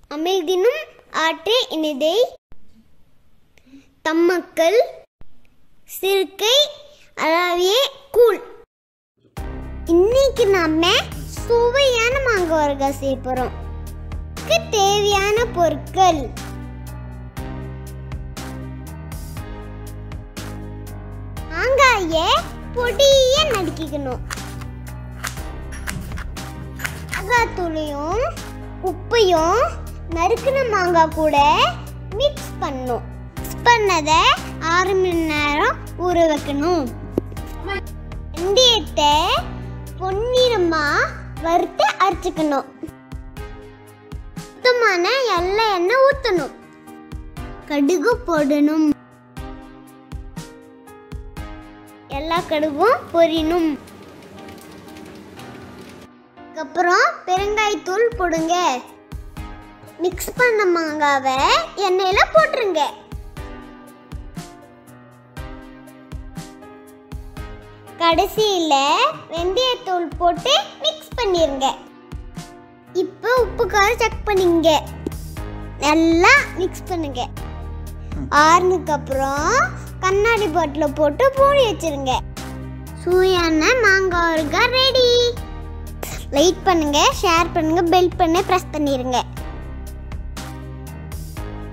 அமிழ்தினும் ஆற்றே இனிதை தம்மக்கள் சிறுக்கை அளாவியே கூழ் இன்னைக்கு நாம சுவையான மாங்காய் ஊறுகாய் செய்ய போறோம் இதுக்கு தேவையான பொருட்கள் மாங்காய பொடிய நறுக்கிக்கணும் மிளகாத்தூளையும் உப்பையும் நறுக்கின மாங்காய் கூட மிக்ஸ் பண்ணும் மிக்ஸ் பண்ணதை ஆறு மணி நேரம் ஊற வைக்கணும் வெந்தயத்தை பொன்னிறமா வறுத்து அரைச்சிக்கணும் சுத்தமான எல்லை எண்ணெய் ஊற்றணும் கடுகு போடணும் எல்லா கடுகும் பொரியணும் அதுக்கப்புறம் பெருங்காயத்தூள் போடுங்க மிக்ஸ் பண்ண மாங்காவை எண்ணெயில போட்டுருங்க கடைசியில வெந்தயத்தூள் போட்டு மிக்ஸ் பண்ணிருங்க இப்போ உப்பு காரம் செக் பண்ணிங்க நல்லா மிக்ஸ் பண்ணுங்க ஆறுனதுக்கு அப்புறம் கண்ணாடி பாட்டில் போட்டு பூடி வச்சிருங்க சூயான மாங்காய் ஊறுகாய் ரெடி லைக் பண்ணுங்க ஷேர் பண்ணுங்க பெல் பண்ணி ப்ரெஸ் பண்ணிருங்க